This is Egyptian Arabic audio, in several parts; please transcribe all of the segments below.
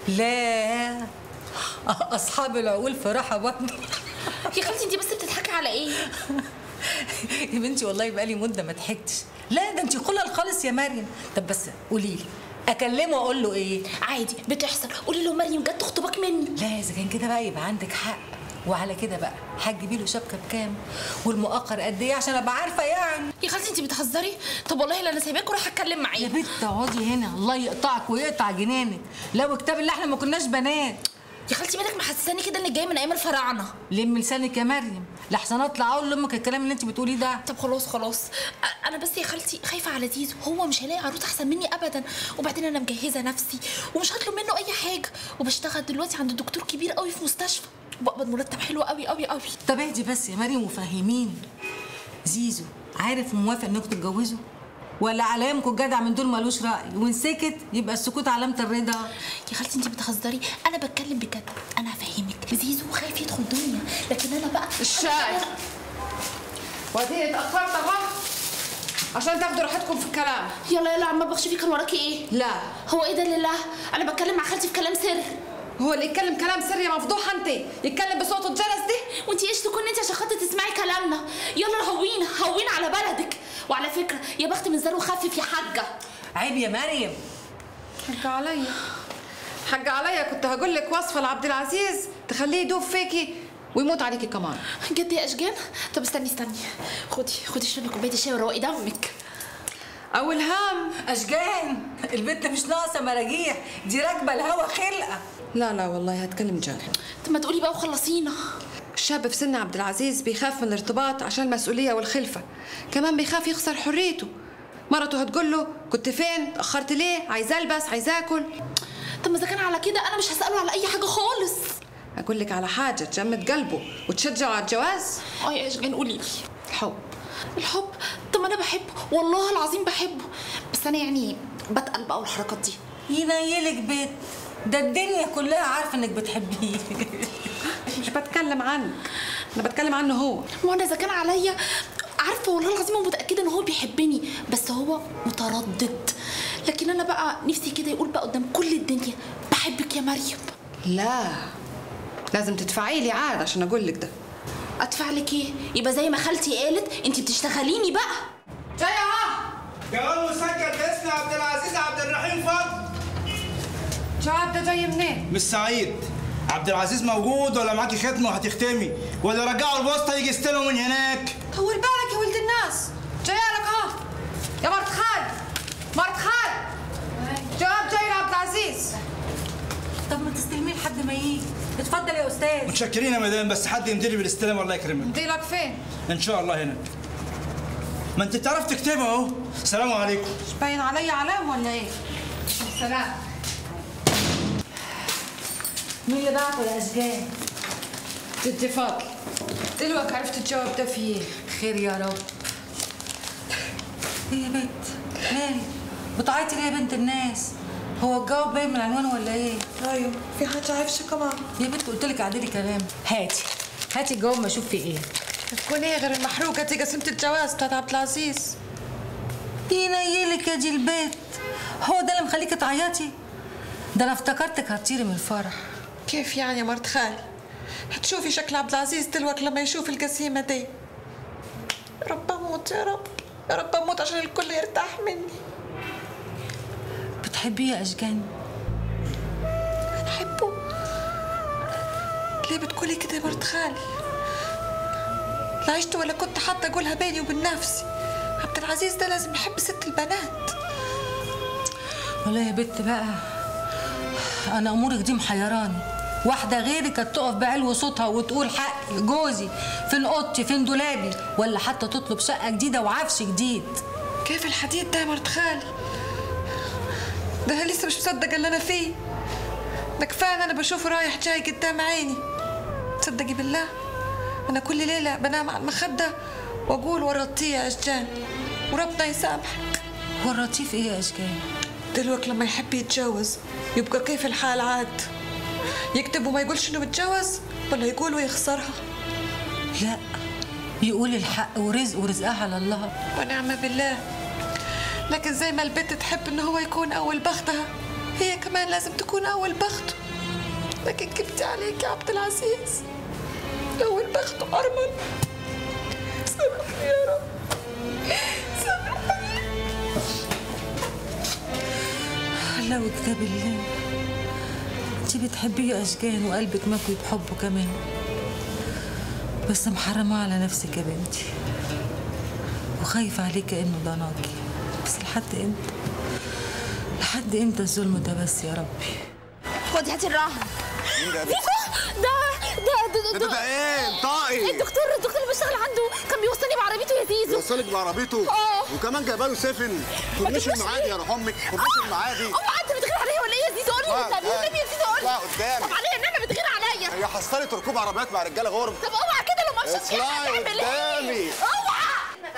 لا اصحاب العقول في راحه برضه يا خالتي انت بس بتضحكي على ايه يا بنتي والله بقالي مده ما ضحكتش لا ده انت خلل خالص يا مريم طب بس قولي لي اكلمه اقول له ايه عادي بتحصل قولي له مريم جت تخطبك مني لا اذا كان كده بقى يبقى عندك حق وعلى كده بقى هتجيبي له شبكه بكام والمؤخر قد ايه عشان ابقى عارفه يعني يا خالتي انت بتهزري طب والله لا انا سايباك وراح اتكلم يا معاه بنت اقعدي هنا الله يقطعك ويقطع جنانك لو كتاب الله احنا ما كناش بنات يا خالتي مالك محسساني كده انك جايه من ايام الفراعنه لم لسانك يا مريم لحسن اطلع اقول لامك الكلام اللي انت بتقوليه ده طب خلاص خلاص أ- انا بس يا خالتي خايفه على زيزو هو مش هيلاقي عروس احسن مني ابدا وبعدين انا مجهزه نفسي ومش هطلب منه اي حاجه وبشتغل دلوقتي عند دكتور كبير قوي في مستشفى وبقبض مرتب حلو قوي قوي قوي طب اهدي بس يا مريم وفهميني زيزو عارف وموافق انكم تتجوزوا ولا علامكم جدع من دول ملوش راي وان سكت يبقى السكوت علامه الرضا يا خالتي انت بتهزري انا بتكلم بجد انا هفهمك زيزو خايف يدخل دنيا لكن انا بقى الشاي وادي اتأخرت اهو عشان تاخدوا راحتكم في الكلام يلا يلا عم بخش فيه كان وراكي ايه لا هو ايه ده لله انا بتكلم مع خالتي في كلام سر هو اللي يتكلم كلام سري مفضوحه انت يتكلم بصوت الجرس دي وانت ايش تكون انت عشان خاطر تسمعي كلامنا يلا هوينا هوينا على بلدك وعلى فكره يا بخت من زر وخفف يا حاجه عيب يا مريم حق عليا حق عليا كنت هقول لك وصفه لعبد العزيز تخليه يدوب فيكي ويموت عليكي كمان جد يا اشجان طب استني استني خدي خدي اشربي كوبايه الشاي وروقي دمك او الهام اشجان البنت مش ناقصه مراجيح دي راكبه الهوا خلقه لا لا والله هتكلم جد طب ما تقولي بقى وخلصينا الشاب في سن عبد العزيز بيخاف من الارتباط عشان المسؤولية والخلفة كمان بيخاف يخسر حريته مرته هتقول له كنت فين تأخرت ليه عايز ألبس عايز أكل طب ما اذا كان على كده انا مش هساله على اي حاجه خالص أقول لك على حاجة تجمد قلبه وتشجعه على الجواز اه يا اشجان قولي لي الحب الحب طب ما انا بحبه والله العظيم بحبه بس انا يعني بتقل بقى والحركات دي ينيلك بيت ده الدنيا كلها عارفه انك بتحبيه مش بتكلم عنك أنا بتكلم عنه هو ما انا اذا كان عليا عارفه والله العظيم ومتاكده ان هو بيحبني بس هو متردد لكن انا بقى نفسي كده يقول بقى قدام كل الدنيا بحبك يا مريم لا لازم تدفعي لي عاد عشان أقول لك ده ادفع لك ايه يبقى زي ما خالتي قالت انت بتشتغليني بقى جاي أهو كمان مسجل باسم عبد العزيز عبد الرحيم فضل جواب ده جاي منين؟ مش سعيد عبد العزيز موجود ولا معاكي ختمه وهتختمي ولا رجعوا الواسطه يجي يستلموا من هناك طول بالك يا ولد الناس جاي لك اهو يا مرت خال مرت خال جواب جاي لعبد العزيز طب ما تستلميه لحد ما يجي اتفضل يا استاذ متشكرين يا مدام بس حد يمدلي بالاستلام الله يكرمك دي لك فين؟ ان شاء الله هنا ما انت بتعرف تكتبها اهو السلام عليكم مش باين علي علام ولا ايه؟ سلام مين اللي بعته يا اشجان جدي فاضل دلوقتي عرفت الجواب ده فيه خير يا رب ايه يا بنت مالي بتعيطي ليه يا بنت الناس هو الجواب باين من العنوان ولا ايه ايوه في حاجه عفشه كمان يا بنت قلت لك عدلي كلام هاتي هاتي الجواب ما اشوف فيه ايه تكون ايه غير المحروقه دي قسيمه الجواز بتاعت عبد العزيز ينيلك يا دي البيت هو ده اللي مخليكي تعيطي ده انا افتكرتك هتطيري من الفرح كيف يعني يا مرت خالي؟ هتشوفي شكل عبد العزيز دلوقتي لما يشوف القسيمه دي يا رب اموت يا رب يا رب اموت عشان الكل يرتاح مني بتحبيه يا اشجان بحبه ليه بتقولي كده يا مرت خالي لا عشت ولا كنت حتى اقولها بيني وبين نفسي عبد العزيز ده لازم يحب ست البنات والله يا بت بقى انا امورك دي محيراني واحدة غيري كانت تقف بعلو صوتها وتقول حقي جوزي فين اوضتي فين دولابي ولا حتى تطلب شقة جديدة وعفش جديد كيف الحديد ده يا مرت خالي ده انا لسه مش مصدقه اللي انا فيه ده كفايه ان انا بشوفه رايح جاي قدام عيني تصدقي بالله انا كل ليله بنام على المخده واقول ورطيه يا اشجان وربنا يسامحك ورطيه في ايه يا اشجان دلوقتي لما يحب يتجوز يبقى كيف الحال عاد يكتب وما يقولش انه متجوز ولا يقول ويخسرها لا يقول الحق ورزق ورزقها على الله ونعم بالله لكن زي ما البنت تحب ان هو يكون اول بختها هي كمان لازم تكون أول بخته لكن كبتي عليك يا عبد العزيز أول بخته أرمل سامحني يا رب سامحني لو كتاب الله انت بتحبيه اشجان وقلبك مكوي بحبه كمان بس محرمة على نفسك يا بنتي وخايفة عليك كأنه ضناكي بس لحد امتى لحد امتى الظلم ده بس يا ربي خدي هاتي الرهن ده ده ده ده ده, ده ايه انطقي الدكتور الدكتور اللي بشتغل عنده كان بيوصلني بعربيته يا زيزو وصلك بعربيته اه. وكمان جايبه له سفن كورنيش تجيبش المعادي يا روح امك كورنيش المعادي اوعى انت بتغير عليا ولا ايه يا زيزو قول لي لا، والنبي لا. والنبي يا زيزو قول لا، لي قدامي. طب عليا انما بتغير عليا هي حصلت ركوب عربيات مع رجاله غرب طب اوعى كده لو ما شفتش اطلعي قدامي. اوعى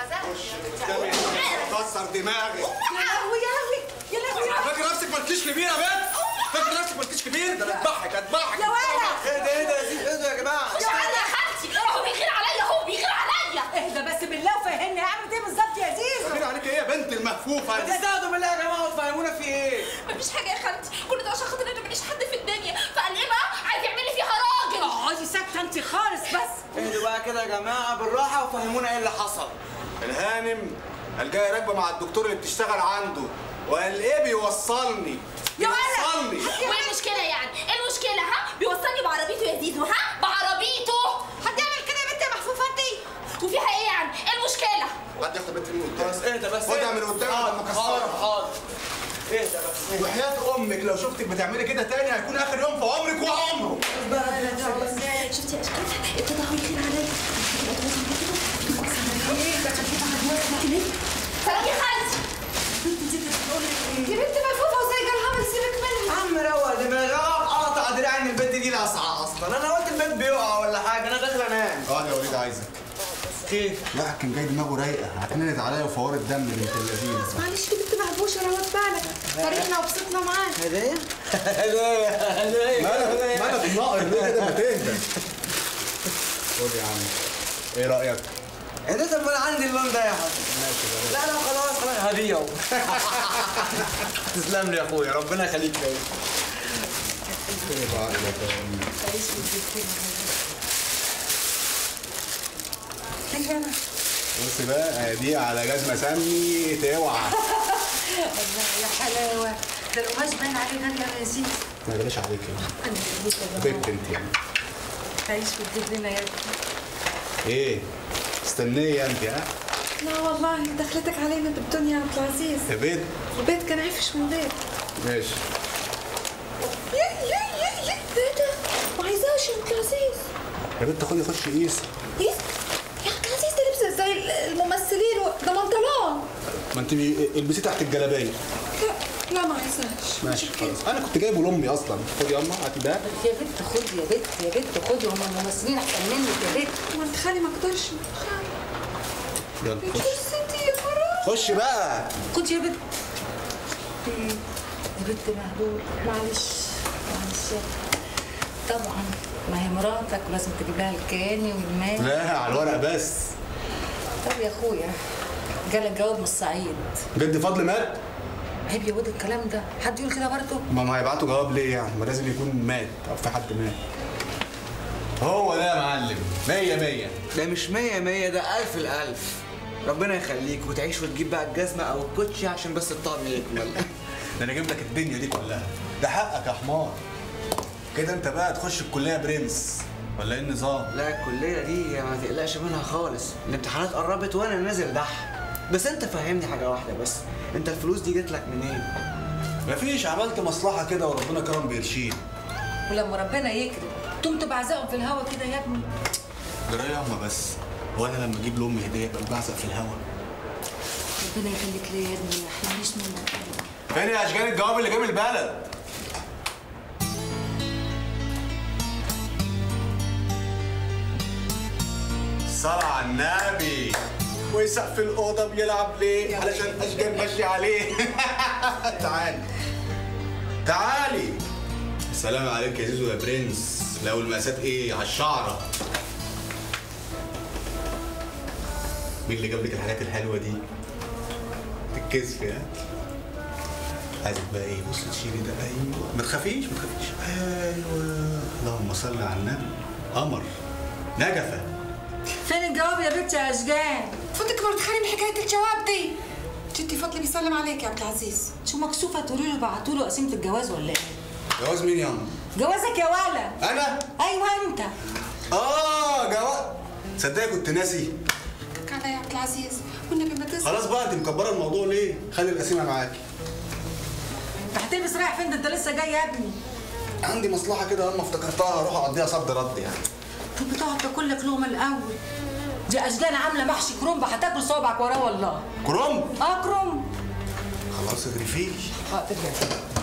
كسر دماغي يا لهوي يا لهوي يا لهوي فاكر نفسك مالكيش كبير يا بنت فاكر نفسك مالكيش كبير ده انا اذبحك اذبحك يا ولد ايه ده ايه ده يا زيد ايه ده يا جماعه يا ولد يا خالتي هو بيغير عليا هو بيغير عليا اهدى بس بالله وفهمني عملت ايه بالظبط يا زيزو فاكر عليك ايه يا بنت المهفوفه دي استهدوا بالله يا جماعه وتفهمونا في ايه مفيش حاجه يا خالتي كل ده عشان خاطر انت ماليش حد في الدنيا فقال ايه بقى عايز يعمل لي فيها راجل اقعدي ساكته انت خالص بس اهدوا بقى كده يا جماعه بالراحه وفهمونا ايه اللي حصل الهانم الجايه راكبه مع الدكتور اللي بتشتغل عنده وقال ايه بيوصلني يا ولد. بيوصلني وايه المشكله يعني ايه المشكله ها بيوصلني بعربيته يا زيزو ها بعربيته حد يعمل كده يا بنت يا محفوفه انت وفيها ايه يعني ايه المشكله حد ياخد البنت من بس قدام اهدى بس خدها من قدام حاضر لما حاضر كسرها حاضر اهدى بس اهدى. وحياة امك لو شفتك بتعملي كده تاني هيكون اخر يوم في عمرك وعمره شفتي يا اشكال ابتدى هو يغير عليا سلام يا خالتي يا بنت ملفوفه وزي الهبل سيبك منها عم روق دماغي اه قطع دراعي ان البنت دي لاسعه اصلا انا قلت البيت بيقع ولا حاجه انا داخل انام اه يا وليد عايزك خير لا كان جاي دماغه رايقه هتنقلت عليا وفوارت دم بنت اللذينه معلش يا بنت محبوشة روت بالك فرحنا وبسطنا معاك هدايا هدايا هدايا مالك مالك ناقر ليه كده ما تهدى خد يا عم ايه رايك؟ ايه ده طب ما انا عندي اللون ده يا حبيبي لا لا خلاص خلاص هديه اهو تسلم لي يا اخويا ربنا يخليك ليا ايه بقى بص بقى دي على جزمه سمي توعى يا حلاوه ده القماش باين عليه غالي يا زيزو ما بلاش عليك يعني انا بقيت يا بنت جماعه انت يعني تعيش وتجيب لنا يا ابني ايه استنيه انت ها لا والله دخلتك علينا بالدنيا يا عبد العزيز يا بنت البيت كان عفش من غير ماشي يا يا يا يا ايه ده؟ ما عايزاش يا عبد العزيز يا بنت خدي خش قيس ايه؟ يا عبد العزيز ده لبس زي الممثلين و- ده بنطلون ما انت البسيه تحت الجلابيه لا لا ما عايزاش ماشي خلاص انا كنت جايبه لامي اصلا خدي يا اما هاتي ده يا بنت خدي يا بنت يا بنت خدي هم الممثلين احسن منك يا بنت ما انت خالي ما اقدرش خالي يلا بتقول خش ستي يا فرح خش بقى خدي يا بنت إيه، يا بنت مهدور معلش معلش طبعا ما هي مراتك لازم تجيب لها الكاني والمال لا على الورق بس طب يا اخويا جالك جواب من الصعيد جد فضل مات عيب يا ود الكلام ده حد يقول كده برضه ما ما هيبعتوا جواب ليه يعني ما لازم يكون مات او في حد مات هو ده يا معلم مية مية ده مش مية مية ده ألف الألف ربنا يخليك وتعيش وتجيب بقى الجزمة أو الكوتشي عشان بس الطقم يكمل ده انا اجيب لك الدنيا دي كلها ده حقك يا حمار كده انت بقى تخش الكليه برنس ولا ايه النظام لا الكلية دي ما تقلقش منها خالص الامتحانات قربت وأنا نازل دح بس أنت فهمني حاجة واحدة بس أنت الفلوس دي جت لك منين؟ مفيش عملت مصلحه كده وربنا كرم بقرشين ولما ربنا يكرم تقوم تبعزقهم في الهوا كده يا ابني جرايه ياما بس وانا لما اجيب لامي هديه ببقى بعزق في الهوا ربنا يخليك ليا يا ابني ما يحرمنيش منك فين يا اشجان الجواب اللي جاي من البلد صلاة على النبي ويسقف الأوضة بيلعب ليه؟ علشان أشجان ماشي عليه تعالي تعالي السلام عليك يا زيزو يا برنس لو المقاسات ايه على الشعرة مين اللي جاب لك الحاجات الحلوة دي؟ تتكسفي ها؟ عايزك بقى ايه بص تشيلي ده ايوه ما تخافيش ما تخافيش ايوه اللهم صل على النبي قمر نجفه فين الجواب يا بنت يا اشجان فوتك مرت خالي من حكايه الجواب دي جدي فضلي بيسلم عليك يا عبد العزيز شو مكسوفه تقولي له بعتوا له قسيمه الجواز ولا ايه جواز مين يا عم جوازك يا ولا انا ايوه انت اه جواز تصدقي كنت ناسي كك عليا يا عبد العزيز والنبي ما تنسى خلاص بقى انت مكبره الموضوع ليه خلي القسيمه معاكي انت هتلبس رايح فين ده انت لسه جاي يا ابني عندي مصلحه كده اما افتكرتها اروح اقضيها صد رد يعني طب بتقعد تاكل لك لقمه الاول دي اشجان عامله محشي كرومب هتاكل صوابعك وراه والله كرم اه كرومب خلاص اغرفيلي اه ترجع